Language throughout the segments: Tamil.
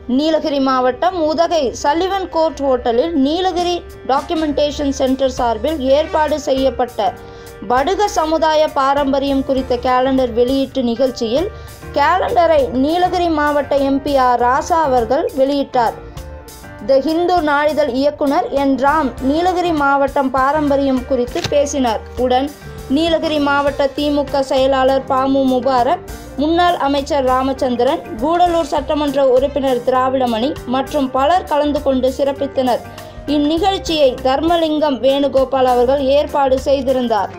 நீலகிரி மாவட்டம் உதகை சல்லிவன் கோர்ட் ஹோட்டலில் நீலகிரி டாக்குமெண்டேஷன் சென்டர் சார்பில் ஏற்பாடு செய்யப்பட்ட படுக சமுதாய பாரம்பரியம் குறித்த கேலண்டர் வெளியீட்டு நிகழ்ச்சியில் கேலண்டரை நீலகிரி மாவட்ட எம்பி ஆர் ராசா அவர்கள் வெளியிட்டார் த ஹிந்து நாளிதழ் இயக்குனர் என் ராம் நீலகிரி மாவட்டம் பாரம்பரியம் குறித்து பேசினார் உடன் நீலகிரி மாவட்ட திமுக செயலாளர் பாமு முபாரக் முன்னாள் அமைச்சர் ராமச்சந்திரன் கூடலூர் சட்டமன்ற உறுப்பினர் திராவிடமணி மற்றும் பலர் கலந்து கொண்டு சிறப்பித்தனர் இந்நிகழ்ச்சியை தர்மலிங்கம் வேணுகோபால் அவர்கள் ஏற்பாடு செய்திருந்தார்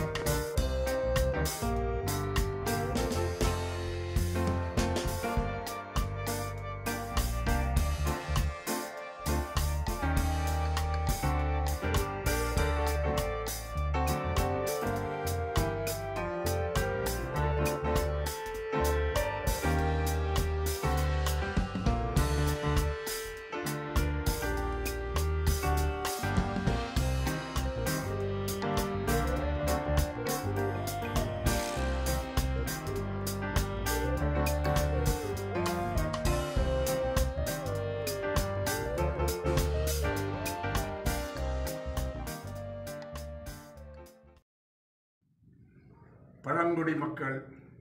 பழங்குடி மக்கள்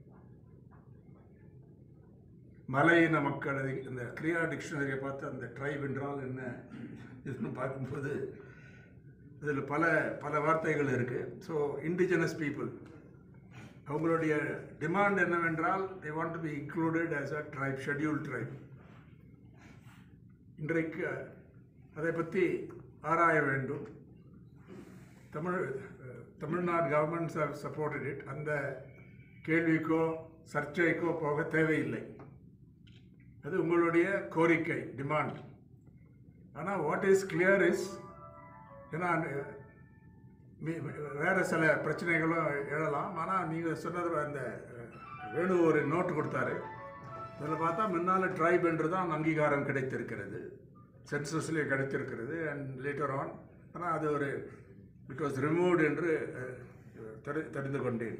மலையின மக்கள் அது இந்த கிரியா டிக்ஷனரியை பார்த்து அந்த ட்ரைப் என்றால் என்ன இதுன்னு பார்க்கும்போது இதில் பல பல வார்த்தைகள் இருக்குது ஸோ இண்டிஜினஸ் பீப்புள் அவங்களுடைய டிமாண்ட் என்னவென்றால் they want to be included as a tribe schedule tribe இன்றைக்கு அதை பற்றி ஆராய வேண்டும் Tamil Tamil Nadu governments have supported it அந்த கேள்விக்கோ சர்ச்சைக்கோ போக தேவையில்லை அது உங்களுடைய கோரிக்கை டிமாண்ட் ஆனால் வாட் இஸ் கிளியர் இஸ் ஏன்னா மீ- வேறு சில பிரச்சனைகளும் எழலாம் ஆனால் நீங்கள் சொன்னது அந்த வேணு ஒரு நோட்டு கொடுத்தாரு அதில் பார்த்தா முன்னால் ட்ரைப் என்று தான் அங்கீகாரம் கிடைத்திருக்கிறது சென்சஸ்லேயே கிடைத்திருக்கிறது அண்ட் லேட்டர் ஆன் ஆனால் அது ஒரு இட் வாஸ் ரிமூவ்டு என்று அஹ், தெரி- தெரிந்து கொண்டேன்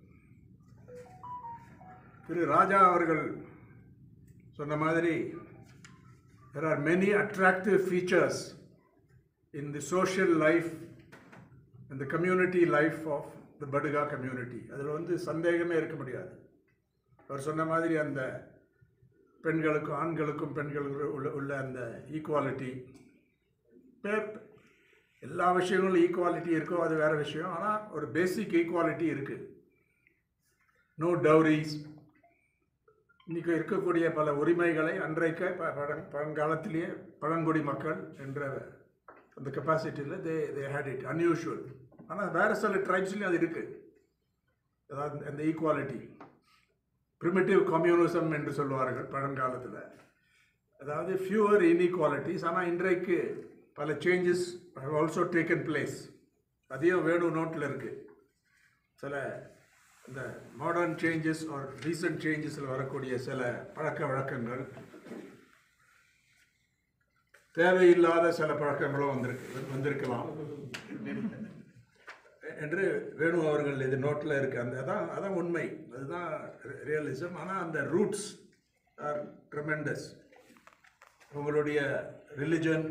திரு ராஜா அவர்கள் சொன்ன மாதிரி there are many attractive features in the social life and the community life of the Baduga community அதில் வந்து சந்தேகமே இருக்க முடியாது அவர் சொன்ன மாதிரி அந்த பெண்களுக்கும் ஆண்களுக்கும் பெண்களுக்கும் உள்ள உள்ள அந்த ஈக்குவாலிட்டி பேர் எல்லா விஷயங்களும் ஈக்குவாலிட்டி இருக்கோ அது வேற விஷயம் ஆனால் ஒரு பேசிக் ஈக்குவாலிட்டி இருக்குது நோ டவுரிஸ் இன்னைக்கு இருக்கக்கூடிய பல உரிமைகளை அன்றைக்கு ப- பழங் பழங்காலத்திலேயே பழங்குடி மக்கள் என்ற அந்த கெப்பாசிட்டியில் they they had it unusual ஆனால் வேறு சில ட்ரைப்ஸ்லேயும் அது இருக்குது அதாவது அந்த ஈக்குவாலிட்டி ப்ரிமிட்டிவ் கம்யூனிசம் என்று சொல்வார்கள் பழங்காலத்தில் அதாவது ஃபியூவர் இன்இக்வாலிட்டிஸ் ஆனால் இன்றைக்கு பல changes have also taken place அதையும் வேணு நோட்டில் இருக்குது சில இந்த மாடர்ன் சேஞ்சஸ் ஆர் ரீசன்ட் சேஞ்சஸில் வரக்கூடிய சில பழக்க வழக்கங்கள் தேவையில்லாத சில பழக்கங்களும் வந்திருக்கு வந்திருக்கலாம் என்று வேணு அவர்கள் இது நோட்டில் இருக்கு அந்த அதான் அதான் உண்மை அதுதான் ரியலிசம் ஆனால் அந்த ரூட்ஸ் ஆர் ட்ரெமெண்டஸ் உங்களுடைய ரிலிஜன்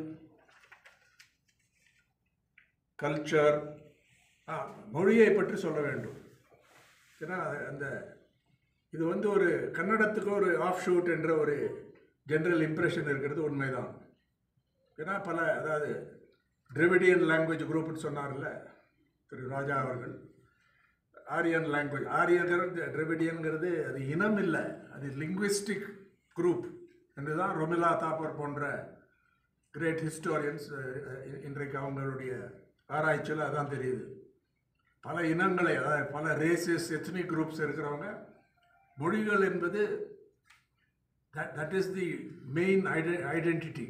கல்ச்சர் ஆ மொழியை பற்றி சொல்ல வேண்டும் ஏன்னா அந்த இது வந்து ஒரு கன்னடத்துக்கு ஒரு ஆஃப் ஷூட் என்ற ஒரு ஜென்ரல் இம்ப்ரெஷன் இருக்கிறது உண்மைதான் ஏன்னா பல அதாவது டிரிவிடியன் லாங்குவேஜ் குரூப்னு சொன்னார்ல திரு ராஜா அவர்கள் ஆரியன் லாங்குவேஜ் ஆரியங்கிறது டிரிவிடியன்கிறது அது இனம் இல்லை அது லிங்குவிஸ்டிக் குரூப் என்று தான் ரொமிலா தாப்பர் போன்ற கிரேட் ஹிஸ்டோரியன்ஸ் இன்றைக்கு அவங்களுடைய ஆராய்ச்சியில் அதான் தெரியுது பல இனங்களை அதாவது பல ரேசஸ் எத்னிக் குரூப்ஸ் இருக்கிறவங்க மொழிகள் என்பது that is the main identity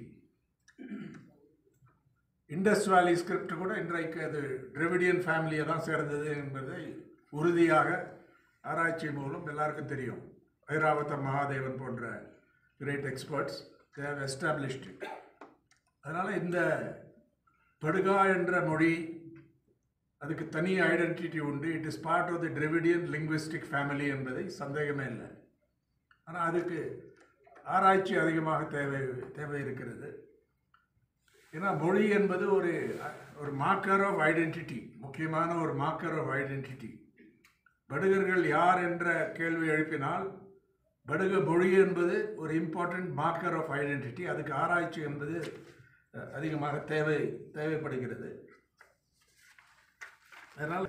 Indus valley script கூட இன்றைக்கு அது டிரெவிடியன் ஃபேமிலியை தான் சேர்ந்தது என்பதை உறுதியாக ஆராய்ச்சி மூலம் எல்லாருக்கும் தெரியும் ஐராவத மகாதேவன் போன்ற கிரேட் எக்ஸ்பர்ட்ஸ் தேவ் எஸ்டாப்ளிஷ்டு அதனால் இந்த படுகா என்ற மொழி அதுக்கு தனி ஐடென்டிட்டி உண்டு it is part of the Dravidian linguistic family என்பதை சந்தேகமே இல்லை ஆனால் அதுக்கு ஆராய்ச்சி அதிகமாக தேவை தேவை இருக்கிறது ஏன்னா மொழி என்பது ஒரு ஒரு மார்க்கர் ஆஃப் ஐடென்டிட்டி முக்கியமான ஒரு மார்க்கர் ஆஃப் ஐடென்டிட்டி படுகர்கள் யார் என்ற கேள்வி எழுப்பினால் படுக மொழி என்பது ஒரு இம்பார்ட்டண்ட் மார்க்கர் ஆஃப் ஐடென்டிட்டி அதுக்கு ஆராய்ச்சி என்பது அஹ், அதிகமாக தேவை தேவைப்படுகிறது அதனால்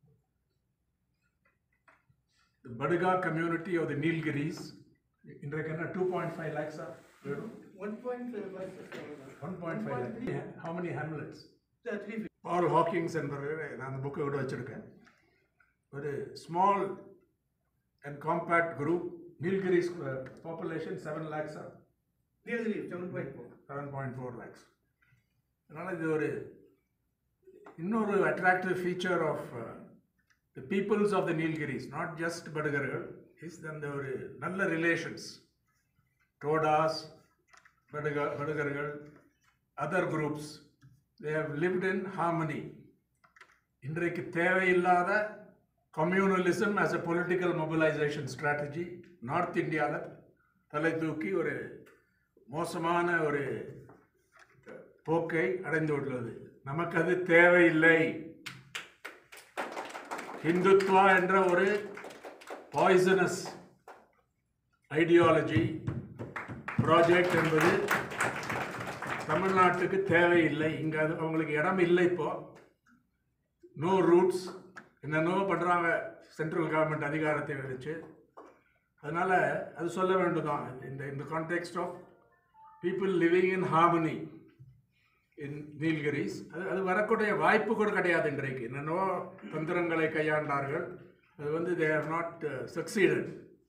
the Badaga community of the Nilgiris இன்றைக்கு என்ன டூ பாயிண்ட் ஃபைவ் லேக்ஸா வெறும் One point five lakhs is covered. One point five lakh how many hamlets Yeah, three fifty. Paul Hockings என்பவர் நான் அந்த புக்கை கூட வச்சுருக்கேன் ஒரு small and compact group Nilgiris population seven லேக்ஸா Nilgiri, seven point four. Seven point four lakhs அதனால் இது ஒரு இன்னொரு attractive feature of the peoples of the Nilgiris not just படுகர்கள் இஸ் அந்த ஒரு நல்ல ரிலேஷன்ஸ் டோடாஸ் படுக படுகர்கள் other groups they have lived in harmony இன்றைக்கு தேவையில்லாத communalism as a political mobilisation strategy north இந்தியாவில் தலை தூக்கி ஒரு மோசமான ஒரு போக்கை அடைந்து உள்ளது நமக்கு அது தேவையில்லை ஹிந்துத்வா என்ற ஒரு பாய்சனஸ் ஐடியாலஜி ப்ராஜெக்ட் என்பது தமிழ்நாட்டுக்கு தேவையில்லை இங்கே அது அவங்களுக்கு இடம் இல்லை இப்போ நோ ரூட்ஸ் என்னென்னோ பண்ணுறாங்க சென்ட்ரல் கவர்மெண்ட் அதிகாரத்தை வச்சு அதனால் அது சொல்ல வேண்டுதான் இந்த இந்த context of people living in harmony in Nilgiris அது அது வரக்கூடிய வாய்ப்பு கூட கிடையாது இன்றைக்கு என்னென்னவோ தந்திரங்களை கையாண்டார்கள் அது வந்து தே ஹவ் நாட் சக்சீடட்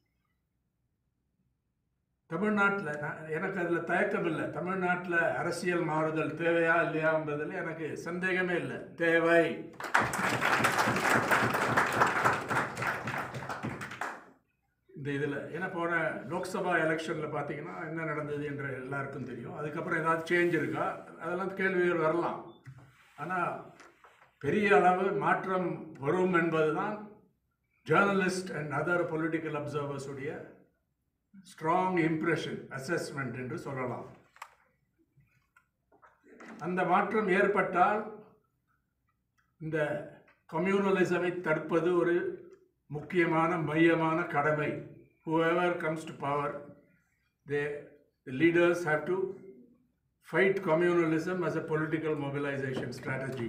தமிழ்நாட்டில் எனக்கு அதில் தயக்கம் இல்லை தமிழ்நாட்டில் அரசியல் மாறுதல் தேவையா இல்லையா என்பதில் எனக்கு சந்தேகமே இல்லை தேவை இந்த இதில் ஏன்னா போன லோக்சபா எலெக்ஷனில் பார்த்தீங்கன்னா என்ன நடந்தது என்று எல்லாருக்கும் தெரியும் அதுக்கப்புறம் ஏதாவது சேஞ்ச் இருக்கா அதெல்லாம் கேள்விகள் வரலாம் ஆனால் பெரிய அளவு மாற்றம் வரும் என்பதுதான் journalist and other political observers உடைய ஸ்ட்ராங் இம்ப்ரெஷன் அசஸ்மெண்ட் என்று சொல்லலாம் அந்த மாற்றம் ஏற்பட்டால் இந்த கம்யூனலிசமை தடுப்பது ஒரு முக்கியமான மையமான கடமை whoever comes to power they the leaders have to fight communalism as a political mobilization strategy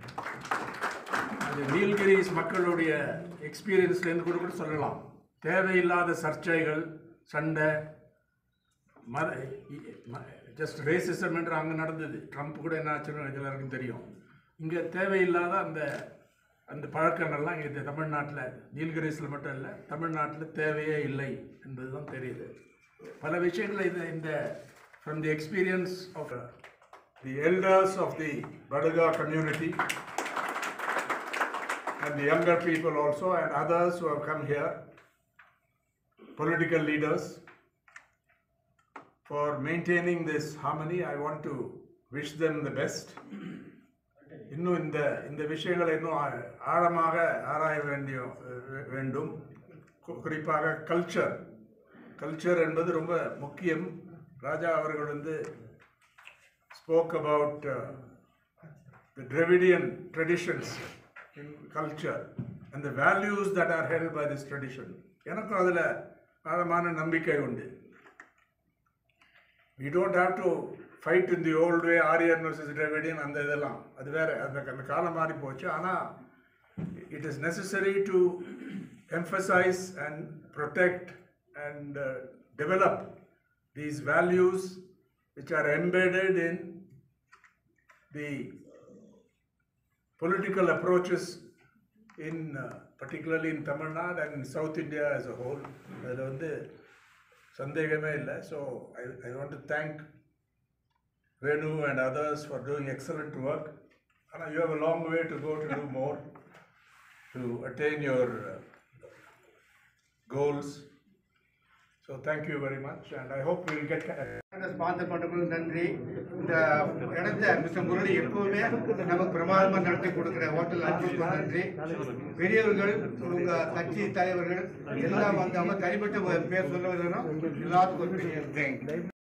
அது நீல்கிரிஸ் மக்களுடைய எக்ஸ்பீரியன்ஸ்லேருந்து கூட கூட சொல்லலாம் தேவையில்லாத சர்ச்சைகள் சண்டை மத ஜஸ்ட் ரேசிசம் என்று அங்கே நடந்தது ட்ரம்ப் கூட என்ன ஆச்சுன்னு எல்லாருக்கும் தெரியும் இங்கே தேவையில்லாத அந்த அந்த பழக்கங்கள்லாம் இங்கே தமிழ்நாட்டில் நீல்கிரிஸில் மட்டும் இல்லை தமிழ்நாட்டில் தேவையே இல்லை என்பது தான் தெரியுது பல விஷயங்கள் இது இந்த from the experience of the elders of the Badaga community and the younger people also and others who have come here, political leaders, for maintaining this harmony. I want to wish them the best. இன்னும் இந்த இந்த விஷயங்களை இன்னும் ஆ- ஆழமாக ஆராய வேண்டிய வே- வேண்டும் கு- குறிப்பாக கல்ச்சர் கல்ச்சர் என்பது ரொம்ப முக்கியம் ராஜா அவர்கள் வந்து spoke about the Dravidian traditions in culture and the values that are held by this tradition. எனக்கும் அதில் ஆழமான நம்பிக்கை உண்டு we don't have to fight in the old way Aryan versus Dravidian அந்த இதெல்லாம் அது வேற அந்த அந்த காலம் மாறி போச்சு ஆனால் it is necessary to emphasize and protect and uh, develop these values which are embedded in the political approaches in uh, particularly in Tamil Nadu and in South India as a whole. அதில் வந்து சந்தேகமே இல்லை so I I want to thank Venu and others for doing excellent work ஆனால் you have a long way to go to do more to attain your goals so So thank you very much, and I hope we'll get. Sponsor பண்றவங்களுக்கு நன்றி இந்த இடத்த மிஸ்டர் முரளி எப்பவுமே நமக்கு பிரமாதமா நடத்தி கொடுக்கிற ஹோட்டல் அனுப்புக்கு நன்றி பெரியவர்கள் உங்க கட்சி தலைவர்கள் எல்லாம் வந்து அவங்க தனிப்பட்ட பேர் சொல்ல எல்லாத்துக்கும் ஒரு பெரிய thank you.